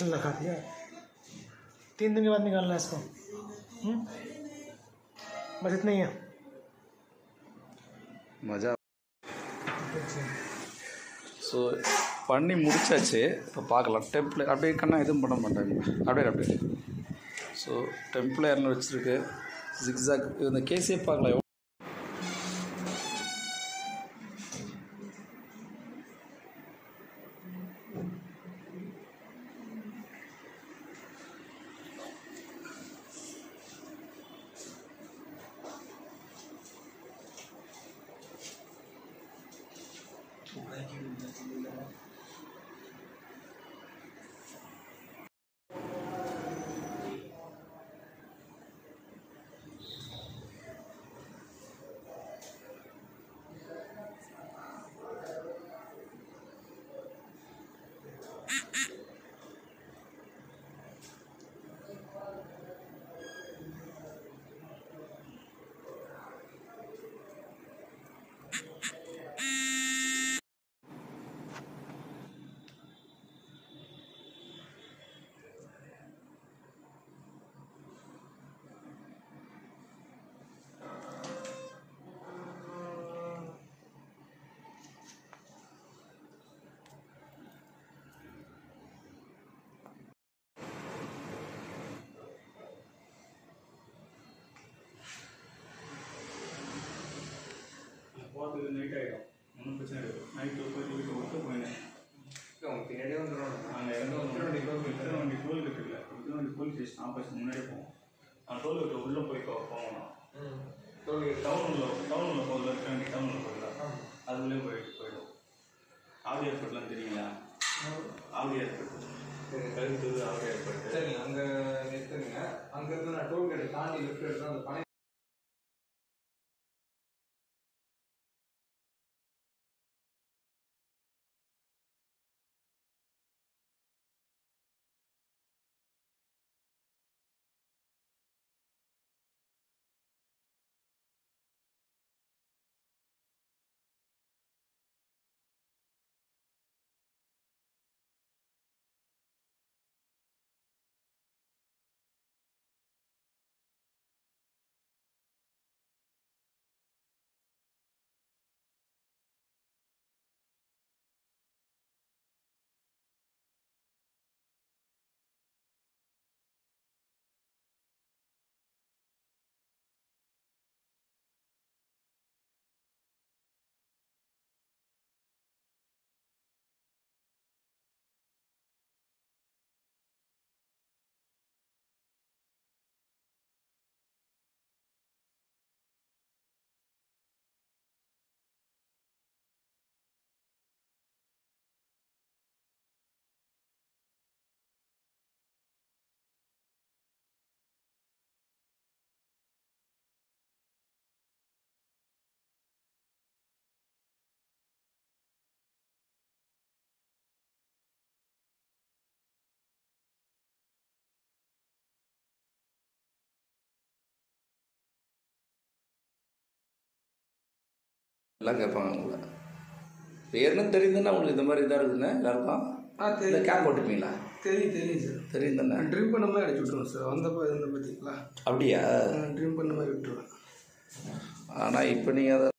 लगा दिया तीन दिन के बाद निकालना है इसको हम्म? बस इतना ही है மஜா ஸோ பண்ணி முடிச்சாச்சு இப்போ பார்க்கலாம் டெம்ப்ளே அப்படியே கண்ணா எதுவும் பண்ண மாட்டாங்க அப்படியே அப்படியே ஸோ டெம்ப்ளேர்னு வச்சுருக்கு ஜிக்ஸாக் இந்த கேஸே பார்க்கலாம் எவ்வளோ போகிறதுக்கு நைட் ஆகிடும் ஒன்றும் பிரச்சனை இல்லை நைட்டு போயிட்டு வீட்டு விட்டு போயினேன் பின்னாடியே வந்துடும் நாங்கள் இறந்து வந்து வண்டி டோல் கட்டு இல்லை வண்டி போலீஸ் ஸ்டேஷன் ஆப்போசிட் முன்னாடியே போவோம் நான் டோல் கட்டு உள்ளே போய் போ- போகணும் டவுன் உள்ள டவுன் உள்ள போகல இருக்க வேண்டிய டவுன் உள்ள போகல அதுக்குள்ளே போயிட்டு போயிடும் ஆவி ஏற்பட்டுலாம் தெரியுங்களா ஆவி ஏற்பட்டு கழுத்து ஆவி ஏற்பட்டு சரி அங்க நிறுத்துங்க அங்க இருந்து நான் டோல்கேட்டை தாண்டி லெஃப்ட் எடுத்து அந்த பனை எல்லாம் கேட்பாங்க உங்களை பேருன்னு தெரியுதுன்னா உங்களுக்கு இந்த மாதிரி இதாக இருக்குதுன்னு எல்லாருக்கும் ஆ இல்லை கேப் போட்டுப்பீங்களா தெரியும் தெரியும் சார் தெரியும் தானே ட்ரிம் பண்ண மாதிரி அடிச்சு விட்ருவேன் சார் வந்தப்போ இருந்த பார்த்தீங்களா அப்படியா ட்ரிம் பண்ண மாதிரி விட்டுருவேன் ஆனால் இப்போ நீங்கள் அதை